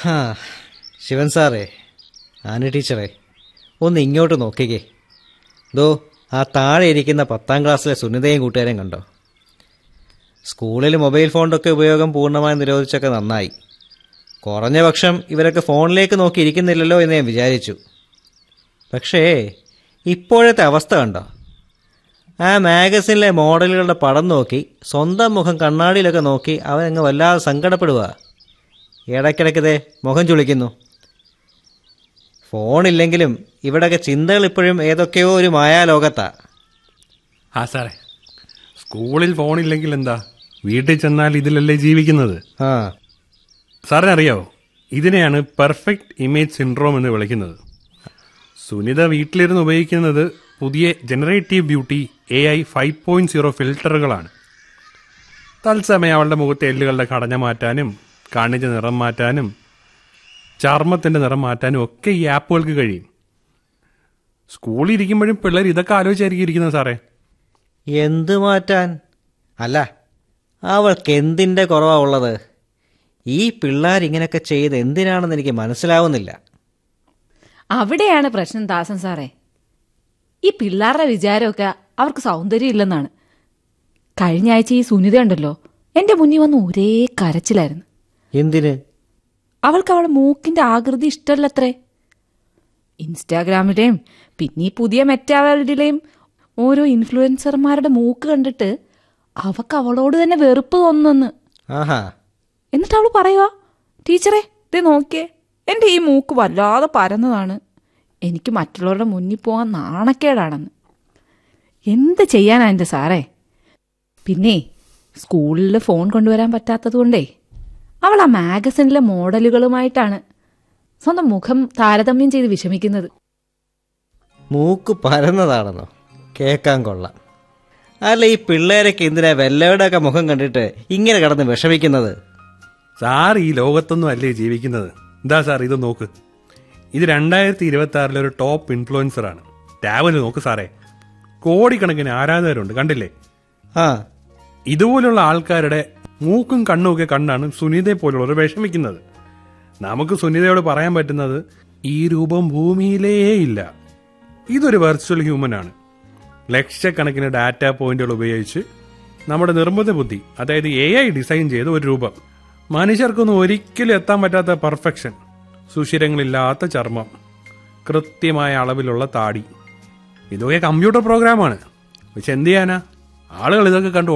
ഹാ ശിവൻ സാറേ ആന ടീച്ചറേ ഒന്ന് ഇങ്ങോട്ട് നോക്കിക്കേ ദോ ആ താഴെ ഇരിക്കുന്ന പത്താം ക്ലാസ്സിലെ സുനിതയും കൂട്ടുകാരെയും കണ്ടോ സ്കൂളിൽ മൊബൈൽ ഫോണിൻ്റെ ഒക്കെ ഉപയോഗം പൂർണ്ണമായി നിരോധിച്ചൊക്കെ നന്നായി കുറഞ്ഞ പക്ഷം ഇവരൊക്കെ ഫോണിലേക്ക് നോക്കി ഇരിക്കുന്നില്ലല്ലോ എന്ന് ഞാൻ വിചാരിച്ചു പക്ഷേ ഇപ്പോഴത്തെ അവസ്ഥ കണ്ടോ ആ മാഗസിനിലെ മോഡലുകളുടെ പടം നോക്കി സ്വന്തം മുഖം കണ്ണാടിയിലൊക്കെ നോക്കി അവൻ അങ്ങ് വല്ലാതെ സങ്കടപ്പെടുക ഇടയ്ക്കിടയ്ക്കതേ മുഖം ചുളിക്കുന്നു ഫോണില്ലെങ്കിലും ഇവിടെയൊക്കെ ചിന്തകൾ ഇപ്പോഴും ഏതൊക്കെയോ ഒരു മായാലോകത്താ ആ സാറേ സ്കൂളിൽ ഫോണില്ലെങ്കിൽ എന്താ വീട്ടിൽ ചെന്നാൽ ഇതിലല്ലേ ജീവിക്കുന്നത് ആ സാറിന് അറിയാവോ ഇതിനെയാണ് പെർഫെക്റ്റ് ഇമേജ് സിൻഡ്രോം എന്ന് വിളിക്കുന്നത് സുനിത വീട്ടിലിരുന്ന് ഉപയോഗിക്കുന്നത് പുതിയ generative beauty A I five point zero ഫിൽറ്ററുകളാണ് തത്സമയം അവളുടെ മുഖത്തെ എല്ലുകളുടെ ഘടന മാറ്റാനും കണ്ണിന്റെ നിറം മാറ്റാനും ചർമ്മത്തിന്റെ നിറം മാറ്റാനും ഒക്കെ ഈ ആപ്പുകൾക്ക് കഴിയും സ്കൂളിൽ ഇരിക്കുമ്പോഴും പിള്ളേർ ഇതൊക്കെ ആലോചിച്ചായിരിക്കും ഇരിക്കുന്നത് സാറേ എന്ത് മാറ്റാൻ അല്ല അവൾക്ക് എന്തിൻ്റെ കുറവാ ഉള്ളത് ഈ പിള്ളേർ ഇങ്ങനെയൊക്കെ ചെയ്ത് എന്തിനാണെന്ന് എനിക്ക് മനസ്സിലാവുന്നില്ല അവിടെയാണ് പ്രശ്നം ദാസൻ സാറേ ഈ പിള്ളേരുടെ വിചാരമൊക്കെ അവർക്ക് സൗന്ദര്യം ഇല്ലെന്നാണ് കഴിഞ്ഞ ആഴ്ച ഈ സുനിത ഉണ്ടല്ലോ എന്റെ മുന്നിൽ വന്ന് ഒരേ കരച്ചിലായിരുന്നു എന്തിന് അവൾക്ക് അവളുടെ മൂക്കിന്റെ ആകൃതി ഇഷ്ടമല്ലത്രേ ഇൻസ്റ്റാഗ്രാമിലെയും പിന്നെ ഈ പുതിയ മെറ്റാവേൾഡിലെയും ഓരോ ഇൻഫ്ലുവൻസർമാരുടെ മൂക്ക് കണ്ടിട്ട് അവക്ക് അവളോട് തന്നെ വെറുപ്പ് തോന്നുന്നെന്ന് ആഹാ എന്നിട്ട് അവൾ പറയുക ടീച്ചറെ ഇത് നോക്കിയേ എൻ്റെ ഈ മൂക്ക് വല്ലാതെ പരന്നതാണ് എനിക്ക് മറ്റുള്ളവരുടെ മുന്നിൽ പോകാൻ നാണക്കേടാണെന്ന് എന്ത് ചെയ്യാനാ എൻ്റെ സാറേ പിന്നെ സ്കൂളിൽ ഫോൺ കൊണ്ടുവരാൻ പറ്റാത്തത് കൊണ്ടേ അവൾ ആ മാഗസിനിലെ മോഡലുകളുമായിട്ടാണ് സ്വന്തം മുഖം താരതമ്യം ചെയ്ത് വിഷമിക്കുന്നത് മൂക്ക് പരന്നതാണെന്നോ കേൾക്കാൻ കൊള്ളാം അല്ല ഈ പിള്ളേരൊക്കെ എന്തിനാ വല്ലവരുടെയൊക്കെ മുഖം കണ്ടിട്ട് ഇങ്ങനെ കിടന്ന് വിഷമിക്കുന്നത് സാർ ഈ ലോകത്തൊന്നും അല്ലേ ജീവിക്കുന്നത് എന്താ സാർ ഇത് നോക്ക് ഇത് രണ്ടായിരത്തി ഇരുപത്തി ആറിലെ ഒരു ടോപ്പ് ഇൻഫ്ലുവൻസർ ആണ് ടാബിൽ നോക്ക് സാറേ കോടിക്കണക്കിന് ആരാധകരുണ്ട് കണ്ടില്ലേ ആ ഇതുപോലുള്ള ആൾക്കാരുടെ മൂക്കും കണ്ണും ഒക്കെ കണ്ടാണ് സുനിതയെ പോലുള്ളവർ വിഷമിക്കുന്നത് നമുക്ക് സുനിതയോട് പറയാൻ പറ്റുന്നത് ഈ രൂപം ഭൂമിയിലേ ഇല്ല ഇതൊരു വെർച്വൽ ഹ്യൂമൻ ആണ് ലക്ഷക്കണക്കിന് ഡാറ്റ പോയിന്റുകൾ ഉപയോഗിച്ച് നമ്മുടെ നിർമ്മിത ബുദ്ധി അതായത് എ ഐ ഡിസൈൻ ചെയ്ത ഒരു രൂപം മനുഷ്യർക്കൊന്നും ഒരിക്കലും എത്താൻ പറ്റാത്ത പെർഫെക്ഷൻ സുഷിരങ്ങളില്ലാത്ത ചർമ്മം കൃത്യമായ അളവിലുള്ള താടി ഇതൊക്കെ കമ്പ്യൂട്ടർ പ്രോഗ്രാമാണ് പക്ഷെ എന്ത് ചെയ്യാനാ ആളുകൾ ഇതൊക്കെ കണ്ട്